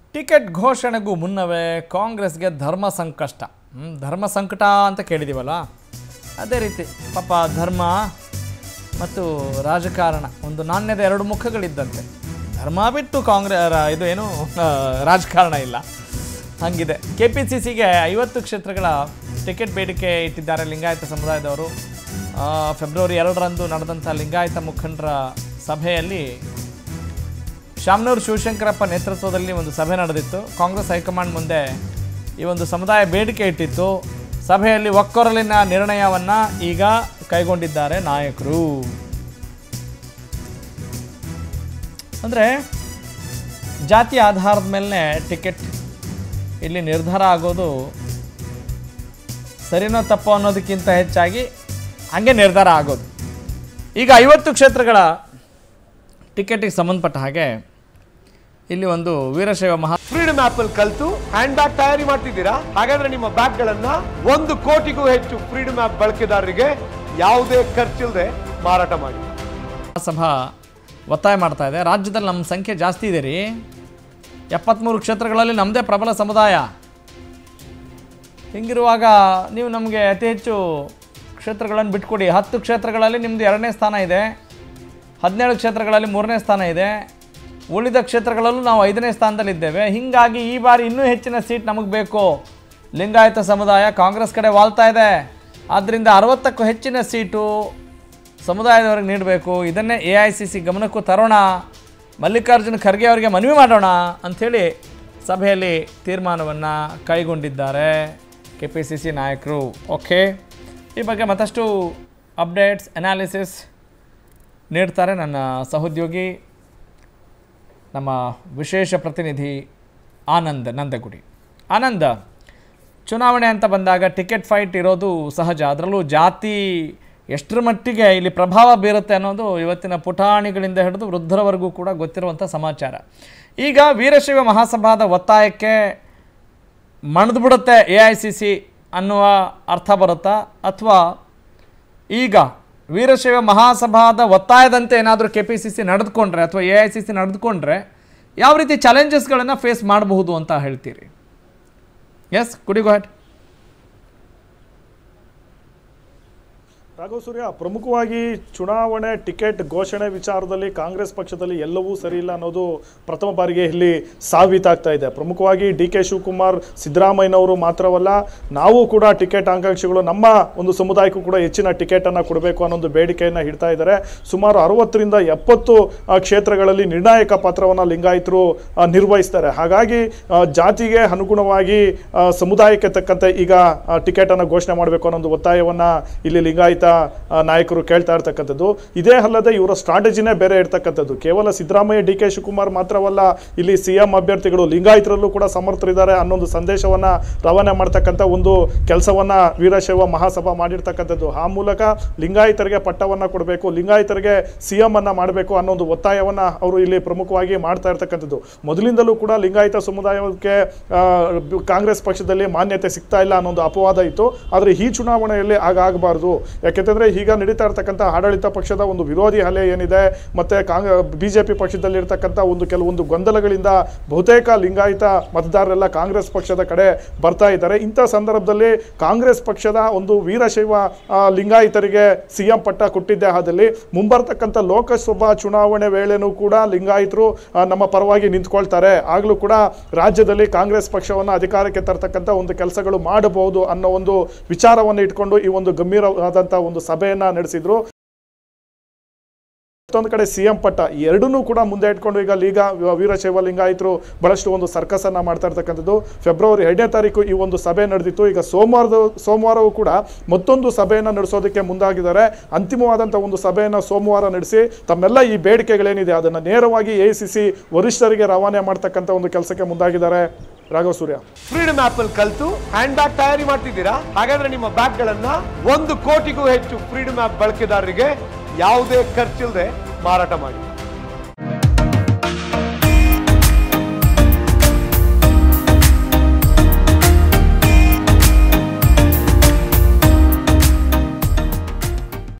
ticket ಘೋಷಣೆಗೂ ಮುನ್ನವೇ ಕಾಂಗ್ರೆಸ್ಗೆ ಧರ್ಮ ಸಂಕಷ್ಟ ಹ್ಮ್, ಧರ್ಮ ಸಂಕಟ ಅಂತ ಕೇಳಿದ್ದೀವಲ್ಲ ಅದೇ ರೀತಿ ಪಾಪ ಧರ್ಮ ಮತ್ತು ರಾಜಕಾರಣ ಒಂದು ನಾಣ್ಯದ ಎರಡು ಮುಖಗಳಿದ್ದಂತೆ ಧರ್ಮ ಬಿಟ್ಟು ಕಾಂಗ್ರೆಸ್ ಇದು ಏನು ಆ, ರಾಜಕಾರಣ ಇಲ್ಲ ಹಂಗಿದೆ ಕೆ ಪಿ ಸಿ ಸಿಗೆ ಐವತ್ತು ಕ್ಷೇತ್ರಗಳ ಟಿಕೆಟ್ ಬೇಡಿಕೆ ಇಟ್ಟಿದ್ದಾರೆ ಲಿಂಗಾಯತ ಸಮುದಾಯದವರು ಆ, ಫೆಬ್ರವರಿ ಎರಡರಂದು ನಡೆದಂಥ ಲಿಂಗಾಯತ ಮುಖಂಡರ ಸಭೆಯಲ್ಲಿ ಶಾಮನೂರು ಶಿವಶಂಕರಪ್ಪ ನೇತೃತ್ವದಲ್ಲಿ ಒಂದು ಸಭೆ ನಡೆದಿತ್ತು ಕಾಂಗ್ರೆಸ್ ಹೈಕಮಾಂಡ್ ಮುಂದೆ ಈ ಒಂದು ಸಮುದಾಯ ಬೇಡಿಕೆ ಇಟ್ಟಿತ್ತು ಸಭೆಯಲ್ಲಿ ಒಕ್ಕೊರಲಿನ ನಿರ್ಣಯವನ್ನು ಈಗ ಕೈಗೊಂಡಿದ್ದಾರೆ ನಾಯಕರು ಅಂದರೆ ಜಾತಿ ಆಧಾರದ ಮೇಲೆ ಟಿಕೆಟ್ ಇಲ್ಲಿ ನಿರ್ಧಾರ ಆಗೋದು ಸರಿನೋ ತಪ್ಪೋ ಅನ್ನೋದಕ್ಕಿಂತ ಹೆಚ್ಚಾಗಿ ಹಂಗೆ ನಿರ್ಧಾರ ಆಗೋದು ಈಗ ಐವತ್ತು ಕ್ಷೇತ್ರಗಳ ಟಿಕೆಟಿಗೆ ಸಂಬಂಧಪಟ್ಟ ಹಾಗೆ ಇಲ್ಲಿ ಒಂದು ವೀರಶೈವ ಮಹಾ ಫ್ರೀಡಮ್ ಆಪ್ ಅಲ್ಲಿ ಕಲ್ತು ಹ್ಯಾಂಡ್ ಬ್ಯಾಗ್ ತಯಾರಿ ಮಾಡ್ತಿದ್ದೀರಾ ಹಾಗಾದ್ರೆ ನಿಮ್ಮ ಬ್ಯಾಗ್ ಗಳನ್ನ ಒಂದು ಕೋಟಿಗೂ ಹೆಚ್ಚು ಫ್ರೀಡಮ್ ಆಪ್ ಬಳಕೆದಾರರಿಗೆ ಯಾವುದೇ ಖರ್ಚಿಲ್ಲದೆ ಮಾರಾಟ ಮಾಡಿ ಸಭಾ ಒತ್ತಾಯ ಮಾಡ್ತಾ ಇದೆ ರಾಜ್ಯದಲ್ಲಿ ನಮ್ಮ ಸಂಖ್ಯೆ ಜಾಸ್ತಿ ಇದೆ ರೀ ಎಪ್ಪತ್ತ್ಮೂರು ಕ್ಷೇತ್ರಗಳಲ್ಲಿ ನಮ್ಮದೇ ಪ್ರಬಲ ಸಮುದಾಯ ಹಿಂಗಿರುವಾಗ ನೀವು ನಮಗೆ ಅತಿ ಹೆಚ್ಚು ಕ್ಷೇತ್ರಗಳನ್ನು ಬಿಟ್ಕೊಡಿ ಹತ್ತು ಕ್ಷೇತ್ರಗಳಲ್ಲಿ ನಿಮ್ಮದು ಎರಡನೇ ಸ್ಥಾನ ಇದೆ ಹದಿನೇಳು ಕ್ಷೇತ್ರಗಳಲ್ಲಿ ಮೂರನೇ ಸ್ಥಾನ ಇದೆ ಉಳಿದ ಕ್ಷೇತ್ರಗಳಲ್ಲೂ ನಾವು ಐದನೇ ಸ್ಥಾನದಲ್ಲಿದ್ದೇವೆ ಹೀಗಾಗಿ ಈ ಬಾರಿ ಇನ್ನೂ ಹೆಚ್ಚಿನ ಸೀಟ್ ನಮಗೆ ಬೇಕು ಲಿಂಗಾಯತ ಸಮುದಾಯ ಕಾಂಗ್ರೆಸ್ ಕಡೆ ವಾಲ್ತಾ ಇದೆ ಆದ್ದರಿಂದ ಅರವತ್ತಕ್ಕೂ ಹೆಚ್ಚಿನ ಸೀಟು ಸಮುದಾಯದವ್ರಿಗೆ ನೀಡಬೇಕು ಇದನ್ನೇ ಎ ಐ ಸಿ ಸಿ ಗಮನಕ್ಕೂ ತರೋಣ ಮಲ್ಲಿಕಾರ್ಜುನ ಖರ್ಗೆ ಅವರಿಗೆ ಮನವಿ ಮಾಡೋಣ ಅಂಥೇಳಿ ಸಭೆಯಲ್ಲಿ ತೀರ್ಮಾನವನ್ನು ಕೈಗೊಂಡಿದ್ದಾರೆ ಕೆ ಪಿ ಸಿ ಸಿ ನಾಯಕರು ಓಕೆ ಈ ಬಗ್ಗೆ ಮತ್ತಷ್ಟು ಅಪ್ಡೇಟ್ಸ್ ಅನಾಲಿಸಿಸ್ ನೀಡ್ತಾರೆ ನನ್ನ ಸಹೋದ್ಯೋಗಿ ನಮ್ಮ ವಿಶೇಷ ಪ್ರತಿನಿಧಿ ಆನಂದ್ ನಂದಗುಡಿ ಆನಂದ್ ಚುನಾವಣೆ ಅಂತ ಬಂದಾಗ ಟಿಕೆಟ್ ಫೈಟ್ ಇರೋದು ಸಹಜ ಅದರಲ್ಲೂ ಜಾತಿ ಎಷ್ಟರ ಮಟ್ಟಿಗೆ ಇಲ್ಲಿ ಪ್ರಭಾವ ಬೀರುತ್ತೆ ಅನ್ನೋದು ಇವತ್ತಿನ ಪುಟಾಣಿಗಳಿಂದ ಹಿಡಿದು ವೃದ್ಧರವರೆಗೂ ಕೂಡ ಗೊತ್ತಿರುವಂಥ ಸಮಾಚಾರ ಈಗ ವೀರಶೈವ ಮಹಾಸಭಾದ ಒತ್ತಾಯಕ್ಕೆ ಮಣದು ಬಿಡುತ್ತೆ ಎ ಐ ಸಿ ಸಿ ಅನ್ನುವ ಅರ್ಥ ಬರುತ್ತಾ ಅಥವಾ ಈಗ ವೀರಶೈವ ಮಹಾಸಭಾದ ಒತ್ತಾಯದಂತೆ ಏನಾದರೂ ಕೆ ಪಿ ಸಿ ಸಿ ನಡೆದುಕೊಂಡ್ರೆ ಅಥವಾ ಎ ಐ ಸಿ ಸಿ ನಡೆದುಕೊಂಡ್ರೆ ಯಾವ ರೀತಿ ಚಾಲೆಂಜಸ್ಗಳನ್ನು ಫೇಸ್ ಮಾಡಬಹುದು ಅಂತ ಹೇಳ್ತೀರಿ ಎಸ್ ಕುಡಿ ಗೋಹೆಟ್ ರಾಘವ್ ಸೂರ್ಯ ಪ್ರಮುಖವಾಗಿ ಚುನಾವಣೆ ಟಿಕೆಟ್ ಘೋಷಣೆ ವಿಚಾರದಲ್ಲಿ ಕಾಂಗ್ರೆಸ್ ಪಕ್ಷದಲ್ಲಿ ಎಲ್ಲವೂ ಸರಿ ಇಲ್ಲ ಅನ್ನೋದು ಪ್ರಥಮ ಬಾರಿಗೆ ಇಲ್ಲಿ ಸಾಬೀತಾಗ್ತಾ ಇದೆ ಪ್ರಮುಖವಾಗಿ ಡಿ ಕೆ ಶಿವಕುಮಾರ್ ಸಿದ್ದರಾಮಯ್ಯನವರು ಮಾತ್ರವಲ್ಲ ನಾವು ಕೂಡ ಟಿಕೆಟ್ ಆಕಾಂಕ್ಷಿಗಳು ನಮ್ಮ ಒಂದು ಸಮುದಾಯಕ್ಕೂ ಕೂಡ ಹೆಚ್ಚಿನ ಟಿಕೆಟ್ ಅನ್ನ ಕೊಡಬೇಕು ಅನ್ನೋ ಒಂದು ಬೇಡಿಕೆಯನ್ನ ಇಡ್ತಾ ಇದ್ದಾರೆ ಸುಮಾರು ಅರವತ್ತರಿಂದ ಎಪ್ಪತ್ತು ಆ, ಕ್ಷೇತ್ರಗಳಲ್ಲಿ ನಿರ್ಣಾಯಕ ಪಾತ್ರವನ್ನ ಲಿಂಗಾಯತರು ಆ, ನಿರ್ವಹಿಸ್ತಾರೆ ಹಾಗಾಗಿ ಆ, ಜಾತಿಗೆ ಅನುಗುಣವಾಗಿ ಆ, ಸಮುದಾಯಕ್ಕೆ ತಕ್ಕಂತೆ ಈಗ ಟಿಕೆಟ್ ಅನ್ನ ಘೋಷಣೆ ಮಾಡಬೇಕು ಅನ್ನೋ ಒಂದು ಒತ್ತಾಯವನ್ನ ಇಲ್ಲಿ ಲಿಂಗಾಯತ ಆ, ನಾಯಕರು ಕೇಳ್ತಾ ಇರ್ತಕ್ಕಂಥದ್ದು ಇದೇ ಅಲ್ಲದೆ ಇವರ ಸ್ಟ್ರಾಟಜಿನೇ ಬೇರೆ ಇರ್ತಕ್ಕಂಥದ್ದು ಕೇವಲ ಸಿದ್ದರಾಮಯ್ಯ ಡಿ ಕೆ ಶಿವಕುಮಾರ್ ಮಾತ್ರವಲ್ಲ ಇಲ್ಲಿ ಸಿ ಎಂ ಅಭ್ಯರ್ಥಿಗಳು ಲಿಂಗಾಯತರಲ್ಲೂ ಕೂಡ ಸಮರ್ಥರಿದ್ದಾರೆ ಅನ್ನೊಂದು ಸಂದೇಶವನ್ನ ರವಾನೆ ಮಾಡ್ತಕ್ಕಂಥ ಒಂದು ಕೆಲಸವನ್ನ ವೀರಶೈವ ಮಹಾಸಭಾ ಮಾಡಿರ್ತಕ್ಕಂಥದ್ದು ಆ ಮೂಲಕ ಲಿಂಗಾಯತರಿಗೆ ಪಟ್ಟವನ್ನ ಕೊಡಬೇಕು ಲಿಂಗಾಯತರಿಗೆ ಸಿ ಎಂ ಅನ್ನ ಮಾಡಬೇಕು ಅನ್ನೋ ಒಂದು ಒತ್ತಾಯವನ್ನ ಅವರು ಇಲ್ಲಿ ಪ್ರಮುಖವಾಗಿ ಮಾಡ್ತಾ ಇರ್ತಕ್ಕಂಥದ್ದು ಮೊದಲಿಂದಲೂ ಕೂಡ ಲಿಂಗಾಯತ ಸಮುದಾಯಕ್ಕೆ ಆ, ಬ- ಕಾಂಗ್ರೆಸ್ ಪಕ್ಷದಲ್ಲಿ ಮಾನ್ಯತೆ ಸಿಗ್ತಾ ಇಲ್ಲ ಅನ್ನೋ ಒಂದು ಅಪವಾದ ಇತ್ತು ಆದರೆ ಈ ಚುನಾವಣೆಯಲ್ಲಿ ಆಗ ಆಗಬಾರ್ದು ಯಾಕೆಂತಂದ್ರೆ ಈಗ ನಡೀತಾ ಇರ್ತಕ್ಕಂಥ ಆಡಳಿತ ಪಕ್ಷದ ಒಂದು ವಿರೋಧಿ ಅಲೆ ಏನಿದೆ ಮತ್ತೆ ಕಾಂಗ್ ಬಿಜೆಪಿ ಪಕ್ಷದಲ್ಲಿ ಇರ್ತಕ್ಕಂಥ ಒಂದು ಕೆಲವೊಂದು ಗೊಂದಲಗಳಿಂದ ಬಹುತೇಕ ಲಿಂಗಾಯತ ಮತದಾರರೆಲ್ಲ ಕಾಂಗ್ರೆಸ್ ಪಕ್ಷದ ಕಡೆ ಬರ್ತಾ ಇದ್ದಾರೆ ಇಂಥ ಸಂದರ್ಭದಲ್ಲಿ ಕಾಂಗ್ರೆಸ್ ಪಕ್ಷದ ಒಂದು ವೀರಶೈವ ಆ, ಲಿಂಗಾಯತರಿಗೆ ಸಿಎಂ ಪಟ್ಟ ಕೊಟ್ಟಿದ್ದೇ ಆದಲ್ಲಿ ಮುಂಬರ್ತಕ್ಕಂಥ ಲೋಕಸಭಾ ಚುನಾವಣೆ ವೇಳೆನೂ ಕೂಡ ಲಿಂಗಾಯತರು ಆ, ನಮ್ಮ ಪರವಾಗಿ ನಿಂತ್ಕೊಳ್ತಾರೆ ಆಗಲೂ ಕೂಡ ರಾಜ್ಯದಲ್ಲಿ ಕಾಂಗ್ರೆಸ್ ಪಕ್ಷವನ್ನು ಅಧಿಕಾರಕ್ಕೆ ತರ್ತಕ್ಕಂಥ ಒಂದು ಕೆಲಸಗಳು ಮಾಡಬಹುದು ಅನ್ನೋ ಒಂದು ವಿಚಾರವನ್ನು ಇಟ್ಕೊಂಡು ಈ ಒಂದು ಗಂಭೀರವಾದಂಥ ಒಂದು ಸಭೆಯನ್ನ ನಡೆಸಿದ್ರು ಮತ್ತೊಂದು ಕಡೆ ಸಿಎಂ ಪಟ್ಟ ಈ ಎರಡನ್ನೂ ಕೂಡ ಮುಂದೆ ಇಟ್ಕೊಂಡು ಈಗ ಲೀಗ ವೀರಶೈವ ಲಿಂಗಾಯತರು ಬಹಳಷ್ಟು ಒಂದು ಸರ್ಕಸ್ ಅನ್ನ ಮಾಡ್ತಾ ಇರ್ತಕ್ಕಂಥದ್ದು ಫೆಬ್ರವರಿ ಎರಡನೇ ತಾರೀಕು ಈ ಒಂದು ಸಭೆ ನಡೆದಿತ್ತು ಈಗ ಸೋಮವಾರದ ಸೋಮವಾರವೂ ಕೂಡ ಮತ್ತೊಂದು ಸಭೆಯನ್ನ ನಡೆಸೋದಕ್ಕೆ ಮುಂದಾಗಿದ್ದಾರೆ ಅಂತಿಮವಾದಂಥ ಒಂದು ಸಭೆಯನ್ನ ಸೋಮವಾರ ನಡೆಸಿ ತಮ್ಮೆಲ್ಲ ಈ ಬೇಡಿಕೆಗಳೇನಿದೆ ಅದನ್ನ ನೇರವಾಗಿ ಎ ಸಿ ವರಿಷ್ಠರಿಗೆ ರವಾನೆ ಮಾಡ್ತಕ್ಕಂಥ ಒಂದು ಕೆಲಸಕ್ಕೆ ಮುಂದಾಗಿದ್ದಾರೆ ರಾಘವ ಸೂರ್ಯ ಫ್ರೀಡಮ್ ಆಪ್ ಅಲ್ಲಿ ಕಲ್ತು ಹ್ಯಾಂಡ್ ಬ್ಯಾಗ್ ತಯಾರಿ ಮಾಡ್ತಿದ್ದೀರಾ ಹಾಗಾದ್ರೆ ನಿಮ್ಮ ಬ್ಯಾಗ್ ಗಳನ್ನ ಒಂದು ಕೋಟಿಗೂ ಹೆಚ್ಚು ಫ್ರೀಡಮ್ ಆಪ್ ಬಳಕೆದಾರರಿಗೆ ಯಾವುದೇ ಖರ್ಚಿಲ್ಲದೆ ಮಾರಾಟ ಮಾಡಿ